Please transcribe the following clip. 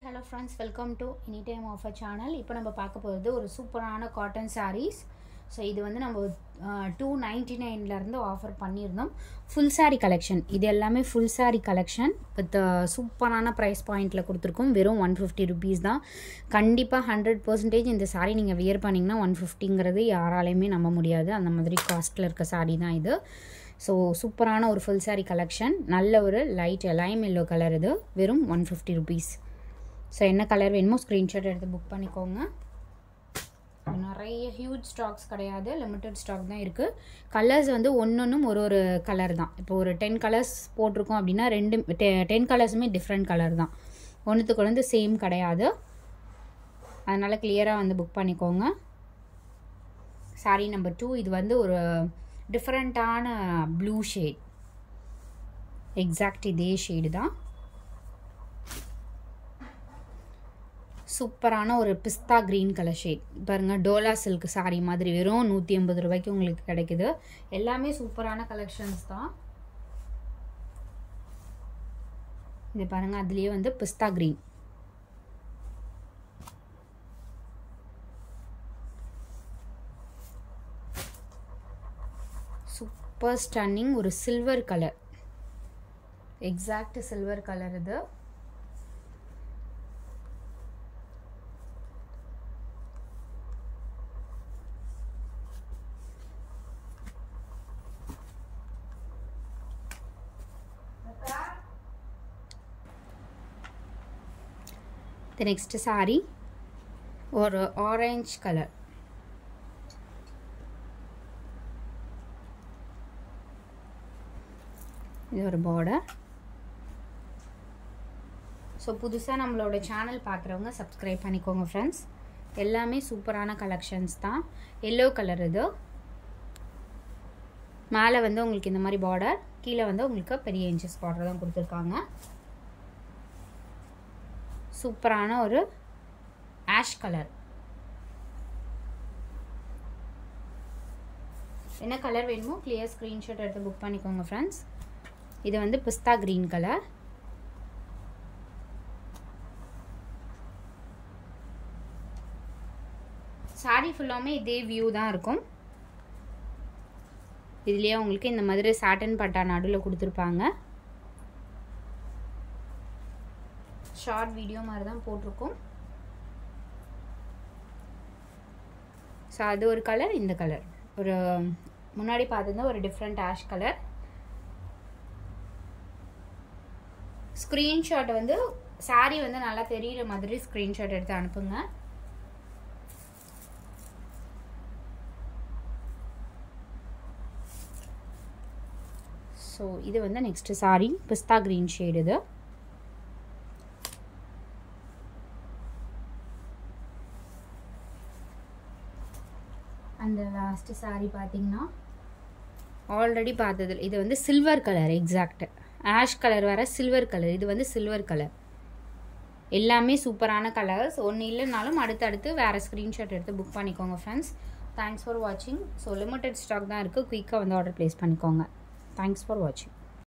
hello friends welcome to any time offer channel இப்போ நம்ம பார்க்க போகிறது ஒரு சூப்பரான காட்டன் sarees ஸோ இது வந்து நம்ம டூ நைன்டி நைன்லேருந்து ஆஃபர் பண்ணியிருந்தோம் ஃபுல் saree கலெக்ஷன் இது எல்லாமே ஃபுல் saree கலெக்ஷன் வித் சூப்பரான ப்ரைஸ் பாயிண்டில் கொடுத்துருக்கோம் வெறும் ஒன் ஃபிஃப்டி ருபீஸ் தான் கண்டிப்பாக ஹண்ட்ரட் பர்சன்டேஜ் இந்த saree நீங்கள் வியர் பண்ணிங்கன்னா ஒன் ஃபிஃப்டிங்கிறது யாராலையுமே நம்ப முடியாது அந்த மாதிரி காஸ்ட்டில் இருக்க saree தான் இது ஸோ சூப்பரான ஒரு ஃபுல் saree கலெக்ஷன் நல்ல ஒரு லைட் லைம் எல்லோ கலர் இது வெறும் ஒன் ஃபிஃப்டி ருபீஸ் ஸோ என்ன கலர் வேணுமோ ஸ்க்ரீன்ஷாட் எடுத்து புக் பண்ணிக்கோங்க நிறைய ஹியூஜ் ஸ்டாக்ஸ் கிடையாது லிமிட்டட் ஸ்டாக் தான் இருக்குது கலர்ஸ் வந்து ஒன்றொன்றும் ஒரு ஒரு கலர் தான் இப்போ ஒரு டென் கலர்ஸ் போட்டிருக்கோம் அப்படின்னா ரெண்டு டென் கலர்ஸுமே டிஃப்ரெண்ட் கலர் தான் ஒன்றுத்துக்கு வந்து சேம் கிடையாது அதனால் கிளியராக வந்து புக் பண்ணிக்கோங்க சாரி நம்பர் டூ இது வந்து ஒரு டிஃப்ரெண்ட்டான ப்ளூ ஷேட் எக்ஸாக்ட் இதே ஷேடு தான் சூப்பரான ஒரு பிஸ்தா க்ரீன் கலர் ஷேட் பாருங்கள் டோலா சில்க் சாரீ மாதிரி வெறும் நூற்றி ஐம்பது ரூபாய்க்கு உங்களுக்கு கிடைக்குது எல்லாமே சூப்பரான கலெக்ஷன்ஸ் தான் இது பாருங்கள் அதுலேயே வந்து பிஸ்தா க்ரீன் சூப்பர் ஸ்டன்னிங் ஒரு silver colour exact silver colour இது the next saree ஒரு ஆரஞ்ச் கலர் இது ஒரு பார்டர் ஸோ புதுசாக நம்மளோட சேனல் பார்க்குறவங்க சப்ஸ்கிரைப் பண்ணிக்கோங்க ஃப்ரெண்ட்ஸ் எல்லாமே சூப்பரான கலெக்ஷன்ஸ் தான் எல்லோ கலர் இது மேலே வந்து உங்களுக்கு இந்த மாதிரி பார்டர் கீழே வந்து உங்களுக்கு பெரிய இன்ச்சஸ் பார்டர் தான் கொடுத்துருக்காங்க சூப்பரான ஒரு ஆஷ் கலர் என்ன கலர் வேணுமோ கிளியர் ஸ்க்ரீன்ஷாட் எடுத்து புக் பண்ணிக்கோங்க ஃப்ரெண்ட்ஸ் இது வந்து பிஸ்தா க்ரீன் கலர் சாரி ஃபுல்லாமே இதே வியூ தான் இருக்கும் இதுலேயே உங்களுக்கு இந்த மாதிரி சாட்டன் பட்டா நடுவில் கொடுத்துருப்பாங்க ஷார்ட் வீடியோ மாதிரி தான் போட்டிருக்கோம் ஸோ அது ஒரு கலர் இந்த கலர் ஒரு முன்னாடி பார்த்துருந்தா ஒரு டிஃப்ரெண்ட் ஆஷ் கலர் ஸ்க்ரீன்ஷாட் வந்து சாரீ வந்து நல்லா தெரிகிற மாதிரி ஸ்க்ரீன்ஷாட் எடுத்து அனுப்புங்க ஸோ இது வந்து நெக்ஸ்ட்டு சாரீ பிஸ்தா க்ரீன் ஷேடு இது அந்த லாஸ்ட்டு சாரீ பார்த்தீங்கன்னா ஆல்ரெடி பார்த்தது இது வந்து silver colour exact ash colour வர சில்வர் கலர் இது வந்து சில்வர் கலர் எல்லாமே சூப்பரான கலர்ஸ் ஒன்று இல்லைனாலும் அடுத்தடுத்து வேறு ஸ்க்ரீன்ஷாட் எடுத்து புக் பண்ணிக்கோங்க ஃப்ரெண்ட்ஸ் தேங்க்ஸ் ஃபார் வாட்சிங் ஸோ லிமிட்டட் ஸ்டாக் தான் இருக்குது குயிக்காக வந்து ஆர்டர் ப்ளேஸ் பண்ணிக்கோங்க தேங்க்ஸ் ஃபார் வாட்சிங்